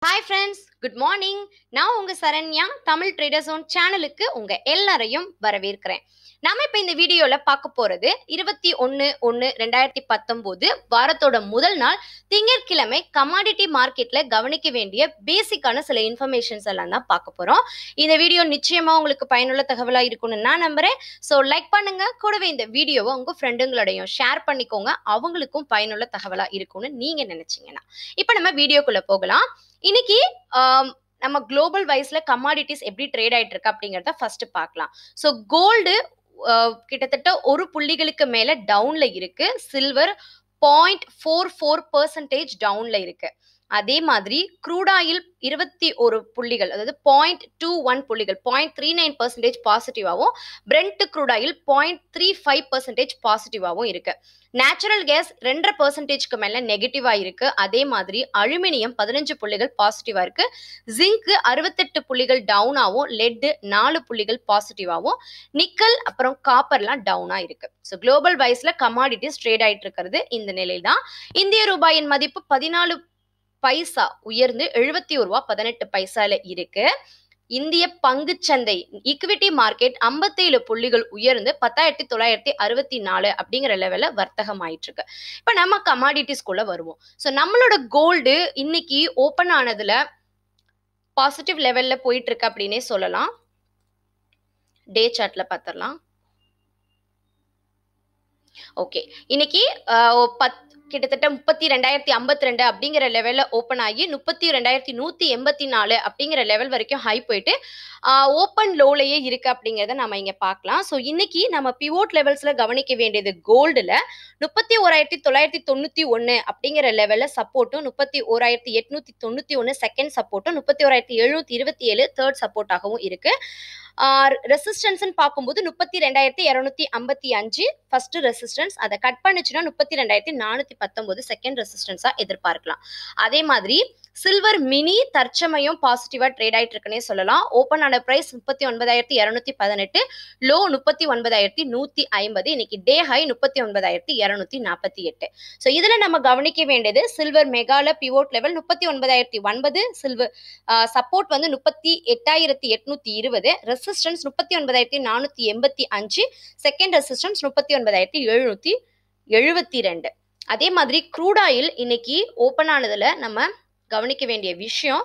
hi friends good morning நான் உங்க Saranya Tamil trader zone சேனலுக்கு உங்க எல்லாரையும் வரவேற்கிறேன் நாம இப்ப இந்த வீடியோல பார்க்க போறது இருபத்தி ஒன்னு ஒன்னு ரெண்டாயிரத்தி பத்தொன்பது வாரத்தோட முதல் நாள் திங்கட்கிழமை கமாடிட்டி மார்க்கெட்ல கவனிக்க வேண்டிய பேசிக்கான சில இன்ஃபர்மேஷன்ஸ் எல்லாம் தான் பார்க்க போறோம் இந்த வீடியோ நிச்சயமா உங்களுக்கு பயனுள்ள தகவலா இருக்கும்னு நான் நம்புறேன் ஸோ லைக் பண்ணுங்க கூடவே இந்த வீடியோவை உங்க ஃப்ரெண்டுங்களோடையும் ஷேர் பண்ணிக்கோங்க அவங்களுக்கும் பயனுள்ள தகவலா இருக்கும்னு நீங்க நினைச்சீங்கன்னா இப்போ நம்ம வீடியோக்குள்ள போகலாம் இன்னைக்கு ஆம், நம்ம குளோபல் வைஸ்ல கமாடிட்டிஸ் எப்படி ட்ரேட் ஆயிட்டு இருக்கு அப்படிங்கறத ஃபர்ஸ்ட் பார்க்கலாம் ஸோ கோல்டு கிட்டத்தட்ட ஒரு புள்ளிகளுக்கு மேல டவுன்ல இருக்கு silver point four four percentage டவுன்ல இருக்கு அதே மாதிரி க்ரூட் ஆயில் இருபத்தி ஒரு புள்ளிகள் அதாவது பாயிண்ட் டூ ஒன் புள்ளிகள் பாயிண்ட் த்ரீ நைன் பர்சன்டேஜ் பாசிட்டிவாகவும் Brent crude oil point three five percentage பாசிட்டிவாகவும் இருக்கு நேச்சுரல் கேஸ் ரெண்டரை பர்சன்டேஜ்க்கு மேல நெகட்டிவா இருக்கு அதே மாதிரி அலுமினியம் பதினஞ்சு புள்ளிகள் பாசிட்டிவா இருக்கு ஜிங்க் அறுபத்தெட்டு புள்ளிகள் டவுனாகவும் லெட்டு நாலு புள்ளிகள் பாசிட்டிவாகவும் நிக்கல் அப்புறம் காப்பர்லாம் டவுனா இருக்கு ஸோ குளோபல் வைஸ்ல கமாடிட்டிஸ் ட்ரேட் ஆயிட்டு இருக்கிறது இந்த நிலையில் தான் இந்திய ரூபாயின் மதிப்பு பதினாலு பைசா உயர்ந்து எழுபத்தி ஒரு ரூபா பதினெட்டு பைசால இருக்கு இந்திய பங்குச்சந்தை ஈக்விட்டி மார்க்கெட் ஐம்பத்தேழு புள்ளிகள் உயர்ந்து பத்தாயிரத்தி தொள்ளாயிரத்தி அறுபத்தி நாலு அப்படிங்கிற லெவல்ல வர்த்தகம் ஆயிட்டு இருக்கு இப்போ நம்ம கமாடிட்டிஸ்குள்ள வருவோம் ஸோ நம்மளோட கோல்டு இன்னைக்கு ஓப்பன் ஆனதுல பாசிட்டிவ் லெவல்ல போயிட்டு இருக்கு அப்படின்னே சொல்லலாம் டே சார்ட்ல பார்த்துடலாம் ஓகே இன்னைக்கு ஆஹ், பத் கிட்டத்தட்ட முப்பத்தி ரெண்டாயிரத்தி ஐம்பத்தி ரெண்டு அப்படிங்கிற லெவல்ல ஓப்பன் ஆகி முப்பத்தி ரெண்டாயிரத்தி நூத்தி எண்பத்தி நாலு அப்படிங்கிற லெவல் வரைக்கும் ஹை போயிட்டு ஓப்பன் லோலையே இருக்கு அப்படிங்கிறத நம்ம இங்க பார்க்கலாம் ஸோ இன்னைக்கு நம்ம பிவோட் லெவல்ஸ்ல கவனிக்க வேண்டியது கோல்டுல முப்பத்தி ஓராயிரத்தி தொள்ளாயிரத்தி தொண்ணூத்தி ஒன்னு அப்படிங்கிற லெவல்ல சப்போர்ட்டும் முப்பத்தி ஓராயிரத்தி எட்நூத்தி தொண்ணூத்தி ஒன்னு செகண்ட் சப்போர்ட்டும் முப்பத்தி ஓராயிரத்தி எழுநூத்தி இருபத்தி ஏழு தேர்ட் சப்போர்ட்டாகவும் இருக்கு ரெசிஸ்டன்ஸ்னு பார்க்கும்போது முப்பத்தி ரெண்டாயிரத்தி இரநூத்தி ஐம்பத்தி அஞ்சு ஃபர்ஸ்ட் ரெசிஸ்டன்ஸ் அதை கட் பண்ணுச்சுன்னா முப்பத்தி ரெண்டாயிரத்தி நானூத்தி பத்தொன்பது செகண்ட் ரெசிஸ்டன்ஸா எதிர்பார்க்கலாம் அதே மாதிரி சில்வர் மினி தற்சமயம் பாசிட்டிவா ட்ரேட் ஆயிட்டு இருக்குன்னே சொல்லலாம் ஓப்பன் ஆன பிரைஸ் முப்பத்தி ஒன்பதாயிரத்தி இரநூத்தி பதினெட்டு லோ முப்பத்தி ஒன்பதாயிரத்தி நூத்தி ஐம்பது இன்னைக்கு டே ஹை முப்பத்தி ஒன்பதாயிரத்தி இரநூத்தி நாற்பத்தி எட்டு ஸோ இதுல நம்ம கவனிக்க வேண்டியது சில்வர் மெகால பிவோட் லெவல் முப்பத்தி ஒன்பதாயிரத்தி ஒன்பது சில்வர் சப்போர்ட் வந்து முப்பத்தி எட்டாயிரத்தி எட்நூத்தி இருபது ரெசிஸ்டன்ஸ் முப்பத்தி ஒன்பதாயிரத்தி நானூத்தி எண்பத்தி அஞ்சு செகண்ட் ரெசிஸ்டன்ஸ் முப்பத்தி ஒன்பதாயிரத்தி எழுநூத்தி எழுபத்தி ரெண்டு அதே மாதிரி க்ரூட் ஆயில் இன்னைக்கு ஓப்பன் ஆனதுல நம்ம கவனிக்க வேண்டிய விஷயம்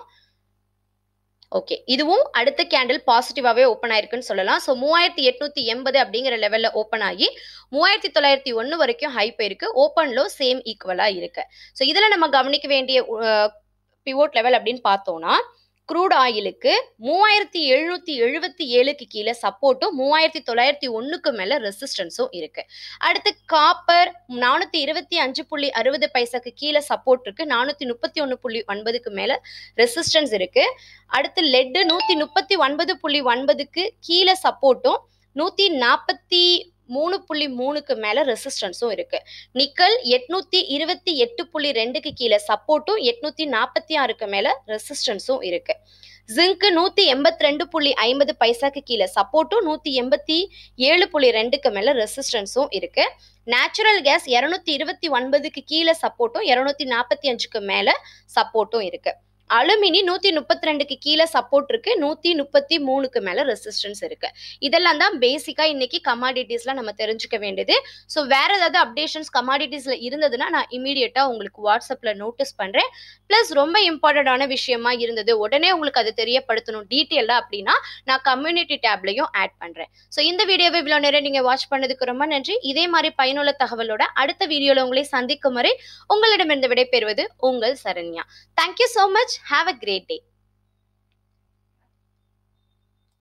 ஓகே இதுவும் அடுத்த கேண்டில் பாசிட்டிவாவே ஓப்பன் ஆயிருக்குன்னு சொல்லலாம் ஸோ மூவாயிரத்தி எட்நூத்தி எண்பது அப்படிங்கிற லெவல்ல ஓப்பன் ஆகி மூவாயிரத்தி தொள்ளாயிரத்தி ஒன்று வரைக்கும் ஹை போயிருக்கு ஓப்பன்லோ சேம் ஈக்குவலா இருக்கு ஸோ இதுல நம்ம கவனிக்க வேண்டிய பிவோட் லெவல் அப்படின்னு பார்த்தோம்னா க்ரூட் ஆயிலுக்கு மூவாயிரத்தி எழுநூத்தி எழுபத்தி ஏழுக்கு கீழே சப்போர்ட்டும் மூவாயிரத்தி தொள்ளாயிரத்தி ஒன்றுக்கு மேல ரெசிஸ்டன்ஸும் இருக்கு அடுத்து காப்பர் நானூத்தி இருபத்தி அஞ்சு புள்ளி அறுபது பைசாக்கு கீழே சப்போர்ட் இருக்கு நானூத்தி முப்பத்தி ஒன்று புள்ளி ஒன்பதுக்கு மேல ரெசிஸ்டன்ஸ் இருக்கு அடுத்து லெட்டு நூத்தி முப்பத்தி ஒன்பது புள்ளி ஒன்பதுக்கு கீழே சப்போர்ட்டும் நூத்தி நாற்பத்தி மூணு புள்ளி மூணுக்கு மேல ரெசிஸ்டன்ஸும் இருக்கு நிக்கல் எட்நூத்தி இருபத்தி எட்டு புள்ளி ரெண்டுக்கு கீழே சப்போர்ட்டும் எட்நூத்தி நாற்பத்தி ஆறுக்கு மேல ரெசிஸ்டன்ஸும் இருக்கு ஜிங்க் நூத்தி எண்பத்தி ரெண்டு புள்ளி ஐம்பது பைசாக்கு கீழே சப்போர்ட்டும் நூத்தி எண்பத்தி ஏழு புள்ளி ரெண்டுக்கு மேல ரெசிஸ்டன்ஸும் இருக்கு நேச்சுரல் கேஸ் இருநூத்தி இருபத்தி ஒன்பதுக்கு கீழே சப்போர்ட்டும் இருநூத்தி நாற்பத்தி அஞ்சுக்கு மேல சப்போர்ட்டும் இருக்கு அலுமினி நூத்தி முப்பத்தி ரெண்டுக்கு கீழே சப்போர்ட் இருக்கு நூத்தி முப்பத்தி மூணுக்கு மேல ரெசிஸ்டன்ஸ் இருக்கு இதெல்லாம் தான் பேசிக்கா இன்னைக்கு கமாடிட்டிஸ்ல நம்ம தெரிஞ்சுக்க வேண்டியது ஸோ வேற ஏதாவது அப்டேஷன்ஸ் கமாடிட்டிஸ்ல இருந்ததுன்னா நான் இமீடியட்டா உங்களுக்கு வாட்ஸ்அப்ல நோட்டீஸ் பண்றேன் பிளஸ் ரொம்ப இம்பார்ட்டண்டான விஷயமா இருந்தது உடனே உங்களுக்கு அது தெரியப்படுத்தணும் டீட்டெயிலாக அப்படின்னா நான் கம்யூனிட்டி டேப்லையும் ஆட் பண்றேன் ஸோ இந்த வீடியோவை இவ்வளோ நேரம் நீங்க வாட்ச் பண்ணதுக்கு ரொம்ப நன்றி இதே மாதிரி பயனுள்ள தகவலோட அடுத்த வீடியோல உங்களை சந்திக்கும் வரை உங்களிடமிருந்து விடைபெறுவது உங்கள் Saranya thank you so much have a great day